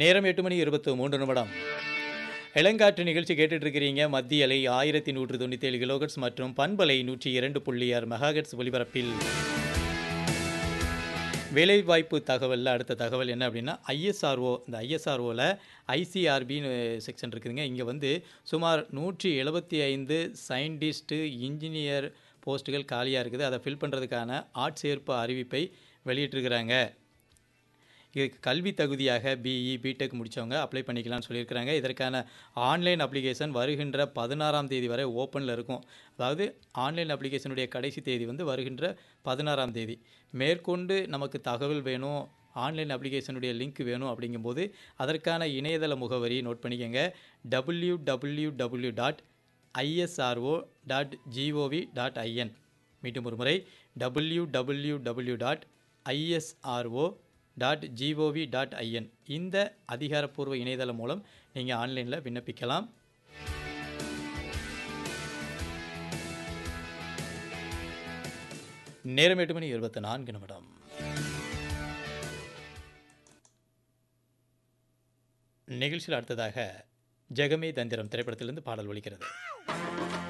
நேரம் எட்டு மணி இருபத்து மூன்று நிமிடம் இளங்காற்று நிகழ்ச்சி கேட்டுட்டு இருக்கிறீங்க மத்திய அலை ஆயிரத்தி நூற்று தொண்ணூற்றி ஏழு கிலோகட்ஸ் மற்றும் பண்பலை நூற்றி இரண்டு புள்ளி ஆறு மெகாகட்ஸ் ஒலிபரப்பில் வேலைவாய்ப்பு தகவலில் அடுத்த தகவல் என்ன அப்படின்னா ஐஎஸ்ஆர்ஓ இந்த ஐஎஸ்ஆர்ஓவில் ஐசிஆர்பின்னு செக்ஷன் இருக்குதுங்க இங்கே வந்து சுமார் நூற்றி எழுபத்தி ஐந்து சயின்டிஸ்ட்டு இன்ஜினியர் போஸ்ட்டுகள் காலியாக இருக்குது அதை ஃபில் பண்ணுறதுக்கான ஆட்சேர்ப்பு அறிவிப்பை வெளியிட்டிருக்கிறாங்க இதுக்கு கல்வி தகுதியாக பிஇ பிடெக் முடித்தவங்க அப்ளை பண்ணிக்கலாம்னு சொல்லியிருக்கிறாங்க இதற்கான ஆன்லைன் அப்ளிகேஷன் வருகின்ற பதினாறாம் தேதி வரை ஓப்பனில் இருக்கும் அதாவது ஆன்லைன் அப்ளிகேஷனுடைய கடைசி தேதி வந்து வருகின்ற பதினாறாம் தேதி மேற்கொண்டு நமக்கு தகவல் வேணும் ஆன்லைன் அப்ளிகேஷனுடைய லிங்க் வேணும் அப்படிங்கும்போது அதற்கான இணையதள முகவரி நோட் பண்ணிக்கோங்க W W W dot ISRO dot GOV dot IN மீண்டும் ஒரு முறை W W W dot ISRO dot GOV dot IN இந்த அதிகாரப்பூர்வ இணையதளம் மூலம் நீங்கள் ஆன்லைனில் விண்ணப்பிக்கலாம் நேரம் எட்டு மணி இருபத்தி நான்கு நிமிடம் நிகழ்ச்சியில் அடுத்ததாக ஜெகமே தந்திரம் திரைப்படத்திலிருந்து பாடல் ஒலிக்கிறது